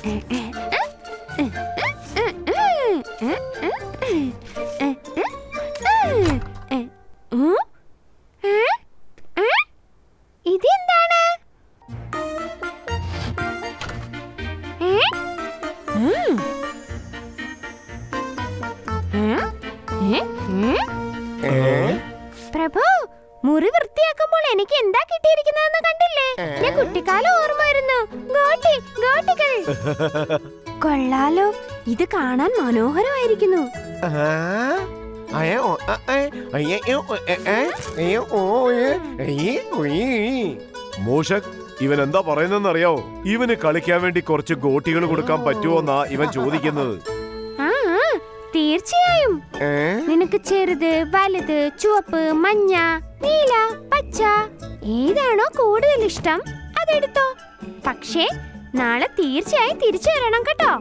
ഇതെന്താണ് ഏ? ഉം. ഏ? ഏ? ഏ? പ്രഭു മുറി വൃത്തിയാക്കുമ്പോൾ എനിക്ക് എന്താ കിട്ടിയിരിക്കുന്നതെന്ന് കണ്ടില്ലേ ഞാൻ കുട്ടിക്കാലം ഓർമ്മ വരുന്നു ഗോട്ടി ഗോട്ടികൾ കൊള്ളാലോ ഇത് കാണാൻ മനോഹരമായിരിക്കുന്നു മൂഷക് ഇവൻ എന്താ പറയുന്നെന്ന് അറിയാവോ ഇവന് കളിക്കാൻ വേണ്ടി കുറച്ച് ഗോട്ടികൾ കൊടുക്കാൻ പറ്റുമോന്നാ ഇവൻ ചോദിക്കുന്നത് ആ ആ, തീർച്ചയായും നിനക്ക് ചെറുത് വലുത് ചുവപ്പ് മഞ്ഞ നീല പച്ച ഏതാണോ കൂടുതൽ ഇഷ്ടം അതെടുത്തോ പക്ഷേ നാളെ തീർച്ചയായും തിരിച്ചു വരണം കേട്ടോ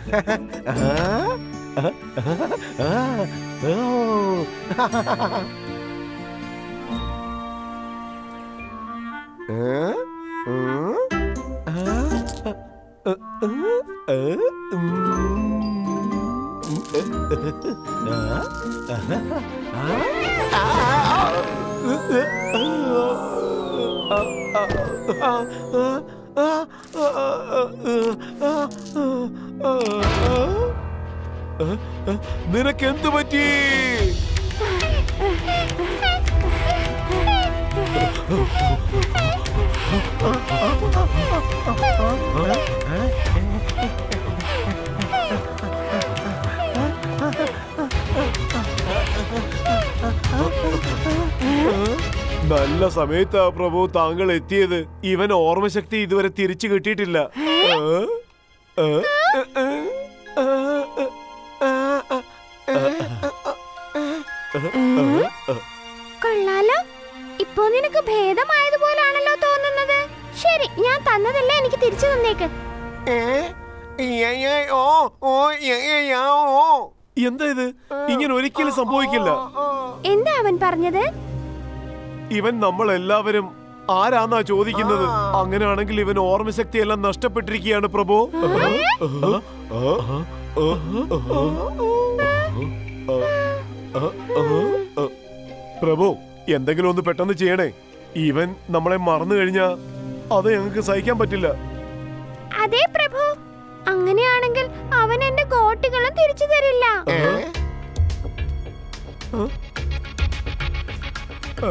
നിനക്ക് എന്തു പറ്റി നല്ല സമയത്താ പ്രഭു താങ്കൾ എത്തിയത് ഇവൻ ഓർമ്മശക്തി ഇതുവരെ തിരിച്ചു കിട്ടിയിട്ടില്ല ആ? ആ? ആ? കൊള്ളാലോ ഇപ്പോ നിനക്ക് ഭേദമായതുപോലാണല്ലോ തോന്നുന്നത് ശരി ഞാൻ തന്നതല്ലേ എനിക്ക് തിരിച്ചു തന്നേക്ക് എന്താ ഇത് ഇങ്ങനെ ഒരിക്കലും സംഭവിക്കില്ല എന്താ അവൻ പറഞ്ഞത് ഇവൻ നമ്മൾ എല്ലാവരും ആരാന്നാ ചോദിക്കുന്നത് അങ്ങനെയാണെങ്കിൽ ഇവൻ ഓർമ്മശക്തി എല്ലാം നഷ്ടപ്പെട്ടിരിക്കുകയാണ് പ്രഭു പ്രഭു എന്തെങ്കിലും ഒന്ന് പെട്ടെന്ന് ചെയ്യണേ ഇവൻ നമ്മളെ മറന്നു കഴിഞ്ഞാ അത് ഞങ്ങൾക്ക് സഹിക്കാൻ പറ്റില്ല അതെ പ്രഭു അങ്ങനെയാണെങ്കിൽ അവൻ എന്റെ കോട്ടുകളും തിരിച്ചു തരില്ല ആ?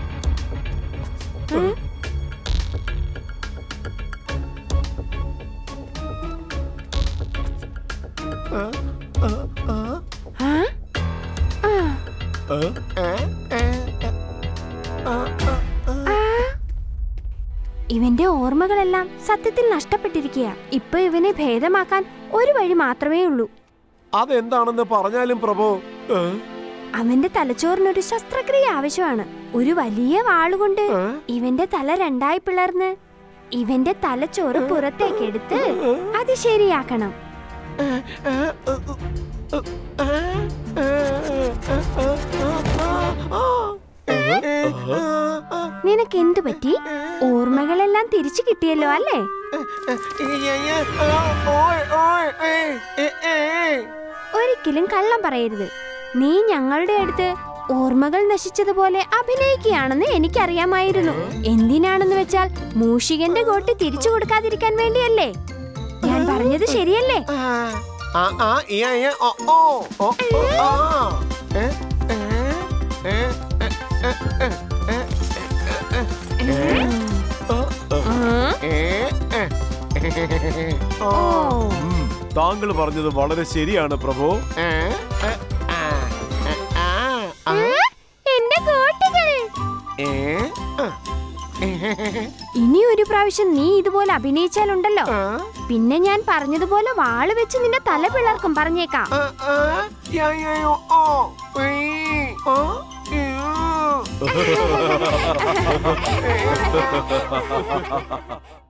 ആ? ആ. ആ? ആ. ഇവന്റെ ഓർമ്മകളെല്ലാം സത്യത്തിൽ നഷ്ടപ്പെട്ടിരിക്കുക ഇപ്പൊ ഇവനെ ഭേദമാക്കാൻ ഒരു വഴി മാത്രമേ ഉള്ളൂ അതെന്താണെന്ന് പറഞ്ഞാലും പ്രഭു ആ? അവന്റെ തലച്ചോറിനൊരു ശസ്ത്രക്രിയ ആവശ്യമാണ് ഒരു വലിയ വാളുകൊണ്ട് ആ? ഇവന്റെ തല രണ്ടായി പിളർന്ന് ഇവന്റെ തലച്ചോറ് പുറത്തേക്ക് എടുത്ത് അത് ശരിയാക്കണം നിനക്ക് എന്തു പറ്റി ഓർമ്മകളെല്ലാം തിരിച്ചു കിട്ടിയല്ലോ അല്ലേ ഒരിക്കലും കള്ളം പറയരുത് നീ ഞങ്ങളുടെ അടുത്ത് ഓർമ്മകൾ നശിച്ചതുപോലെ അഭിനയിക്കുകയാണെന്ന് എനിക്കറിയാമായിരുന്നു എന്തിനാണെന്ന് വെച്ചാൽ മൂഷികന്റെ കോട്ട് തിരിച്ചു കൊടുക്കാതിരിക്കാൻ വേണ്ടിയല്ലേ ഞാൻ പറഞ്ഞത് ശരിയല്ലേ ആ? ഓ ഉം, താങ്കൾ പറഞ്ഞത് വളരെ ശരിയാണ് പ്രഭു ആ, എന്റെ കോട്ടുകൾ ഇനി ഒരു പ്രാവശ്യം നീ ഇതുപോലെ അഭിനയിച്ചാലുണ്ടല്ലോ പിന്നെ ഞാൻ പറഞ്ഞതുപോലെ വാള് വെച്ച് നിന്റെ തല പിളർക്കും പറഞ്ഞേക്കാം ആ